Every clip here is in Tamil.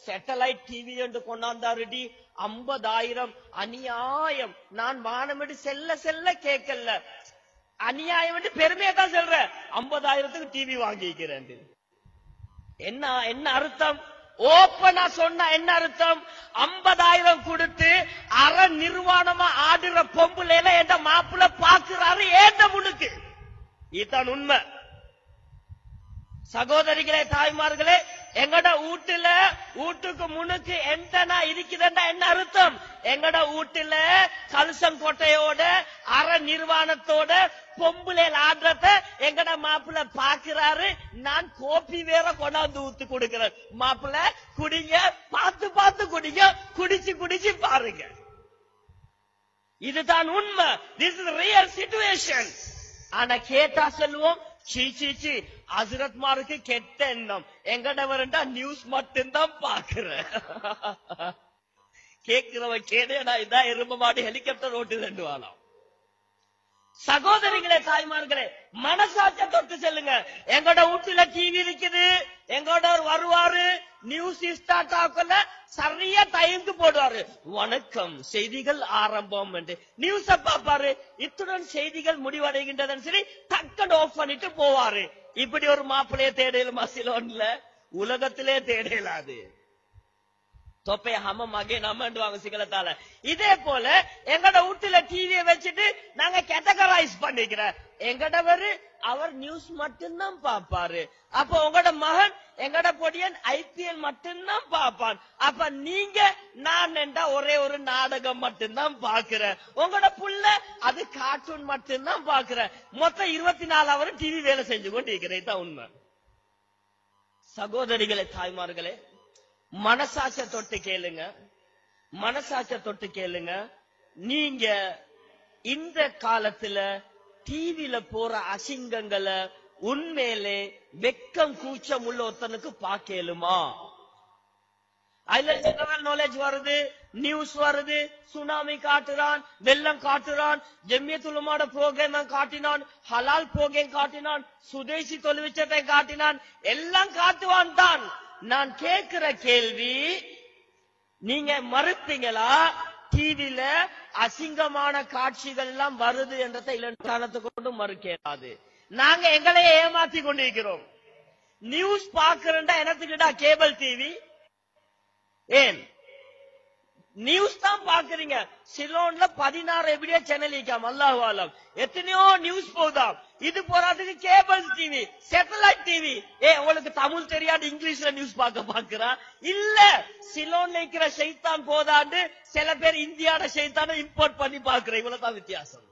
சேட்டலைட் டிவி என்று கொண்டாந்தாருடி ஐம்பதாயிரம் அநியாயம் நான் வானமிட்டு செல்ல செல்ல கேட்கல அநியாயம் என்று பெருமையா தான் சொல்றேன் ஐம்பதாயிரத்துக்கு டிவி வாங்கிக்கிறேன் என்ன என்ன அர்த்தம் ஓப்பனா சொன்னா என்ன அர்த்தம் ஐம்பதாயிரம் கொடுத்து அற நிர்வாணமா ஆடுற பொம்புல என்ற மாப்பிள்ள பாக்குறாரு ஏந்த முனுக்கு இதுதான் உண்மை சகோதரிகளே தாய்மார்களே எங்கட வீட்டுல வீட்டுக்கு முன்னுக்கு எந்தனா இருக்குதுன்னா என்ன அர்த்தம் எங்கட வீட்டுல கலுசம் கோட்டையோட அற நிர்வாணத்தோட பொம்புல ஆடுறத எங்கட மாப்பிள்ள பாக்குறாரு நான் கோப்பி வேற கொண்டாந்து ஊத்து கொடுக்கிறேன் மாப்பிள்ள குடிங்க பார்த்து பார்த்து குடிங்க குடிச்சு குடிச்சு பாருங்க இதுதான் உண்மை திஸ் இஸ் ரியல் சிச்சுவேஷன் ஆனா கேட்டா சொல்லுவோம் சீ சீ சீ அசுரத்மாருக்கு கெட்ட எண்ணம் எங்கட வரண்டா நியூஸ் மட்டும்தான் பாக்குறேன் கேக்குறவன் கேடேடா இதான் எறும்பு மாடு ஹெலிகாப்டர் ஓட்டு ரெண்டு வாழம் சகோதரிகளே தாய்மார்களே மனசாட்ச தொட்டு செல்லுங்க எங்கட வீட்டுல டிவி இருக்குது எங்கோட வருவாரு நியூஸ் ஸ்டார்ட் ஆகல சரியா டைமுக்கு போடுவாரு வணக்கம் செய்திகள் ஆரம்பம் என்று நியூஸ் பாப்பாரு இத்துடன் செய்திகள் முடிவடைகின்றதுன்னு சரி டக்குன்னு ஆஃப் பண்ணிட்டு போவாரு இப்படி ஒரு மாப்பிளைய தேடலுமா சிலோன்ல உலகத்திலே தேடலாது தொப்பைய ஹம மகே நம்மண்டுவாங்க சிங்களத்தால இதே போல எங்கட வீட்டுல டிவியை வச்சுட்டு நாங்க கேட்டகரைஸ் பண்ணிக்கிறோம் எங்கடவரு அவர் நியூஸ் மட்டும்தான் பாப்பாரு அப்ப உங்களோட மகன் எங்கட பொடியன் ஐபிஎல் மட்டும்தான் பாப்பான் அப்ப நீங்க நான் என்றா ஒரே ஒரு நாடகம் மட்டும்தான் பாக்குறேன் உங்களோட புள்ள அது கார்ட்டூன் மட்டும்தான் பாக்குறேன் மொத்தம் இருபத்தி நாலு அவர் டிவி வேலை செஞ்சு கொண்டு இருக்கிறேன் தான் உண்மை சகோதரிகளே தாய்மார்களே மனசாட்ச தொட்டு கேளுங்க மனசாட்ச தொட்டு கேளுங்க நீங்க இந்த காலத்துல டிவில போற அசிங்கங்களை உண்மையிலே வெக்கம் கூச்சம் உள்ள ஒருத்தனுக்கு பாக்கலுமா அதுல ஜெனரல் நாலேஜ் வருது நியூஸ் வருது சுனாமி காட்டுறான் வெள்ளம் காட்டுறான் ஜெமியத்துலமாட ப்ரோக்ராம் காட்டினான் ஹலால் ப்ரோக்ராம் காட்டினான் சுதேசி தொழிற்சத்தை காட்டினான் எல்லாம் காட்டுவான் தான் நான் கேட்கிற கேள்வி நீங்க மறுப்பீங்களா டிவில அசிங்கமான காட்சிகள் எல்லாம் வருது என்றதை இலக்கானத்தை கொண்டு மறுக்கலாது நாங்க எங்களையே ஏமாத்தி கொண்டிருக்கிறோம் நியூஸ் பாக்குறேன்டா எனத்துக்கிட்டா கேபிள் டிவி ஏன் நியூஸ் தான் பாக்குறீங்க சிலோன்ல பதினாறு எப்படியா சேனல் இருக்காம் அல்லாஹாலம் எத்தனையோ நியூஸ் போதாம் இது போறாதுக்கு கேபிள் டிவி சேட்டலைட் டிவி ஏ உங்களுக்கு தமிழ் தெரியாது இங்கிலீஷ்ல நியூஸ் பார்க்க பாக்குறா இல்ல சிலோன்ல இருக்கிற செய்தான் போதாண்டு சில பேர் இந்தியாவோட செய்தான இம்போர்ட் பண்ணி பாக்குற இவ்வளவுதான் வித்தியாசம்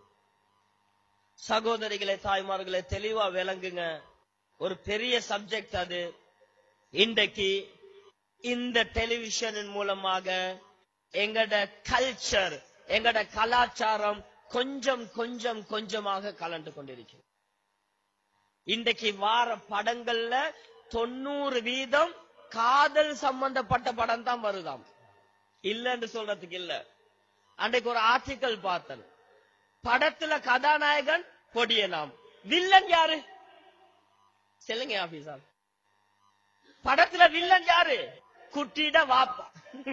சகோதரிகளே தாய்மார்களே தெளிவா விளங்குங்க ஒரு பெரிய சப்ஜெக்ட் அது இன்றைக்கு இந்த டெலிவிஷனின் மூலமாக எங்கட கல்ச்சர் எங்கட கலாச்சாரம் கொஞ்சம் கொஞ்சம் கொஞ்சமாக கலந்து கொண்டிருக்கிறது இன்றைக்கு வார படங்கள்ல தொண்ணூறு வீதம் காதல் சம்பந்தப்பட்ட படம் தான் வருதாம் இல்லன்னு சொல்றதுக்கு இல்ல அன்றைக்கு ஒரு ஆர்டிக்கல் பார்த்தேன் படத்துல கதாநாயகன் பொடியனாம் வில்லன் யாரு சொல்லுங்க ஆபீசர் படத்துல வில்லன் யாரு குட்டிட வாப்பா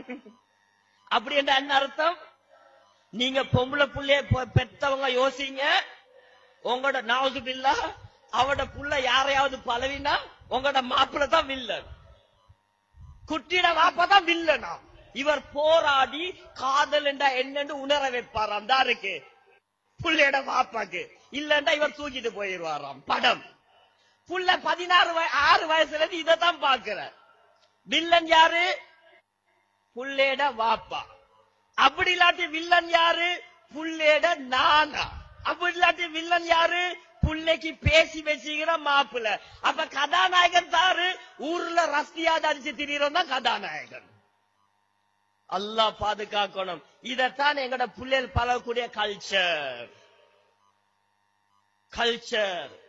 அப்படி என்ற என்ன அர்த்தம் நீங்க பொம்பளை புள்ளைய பெ- பெத்தவங்க யோசிங்க உங்களோட நாவது பில்லா அவட புள்ள யாரையாவது பலவினா உங்களோட மாப்பிள்ள தான் வில்லன் குட்டிட வாப்பா தான் வில்லனா இவர் போராடி காதல் என்றா என்னன்னு உணர வைப்பாராம் தாருக்கு புள்ளையோட வாப்பாக்கு இல்லண்டா இவர் தூக்கிட்டு போயிருவாராம் படம் புள்ள பதினாறு வய- ஆறு வயசுல இருந்து இதைத்தான் பாக்குற வில்லன் யாரு புள்ளேட வாப்பா அப்படி இல்லாட்டி வில்லன் யாரு புள்ளேட நானா அப்படி இல்லாட்டி வில்லன் யாரு புள்ளைக்கு பேசி வச்சுக்கிற மாப்பிள்ள அப்ப கதாநாயகன் தாரு ஊர்ல ரஸ்தியாத அடிச்சு திரியறோம் தான் கதாநாயகன் அல்லாஹ் பாதுகாக்கணும் இதத்தான் எங்கட புள்ளைகள் பழகக்கூடிய கல்ச்சர் கல்ச்சர்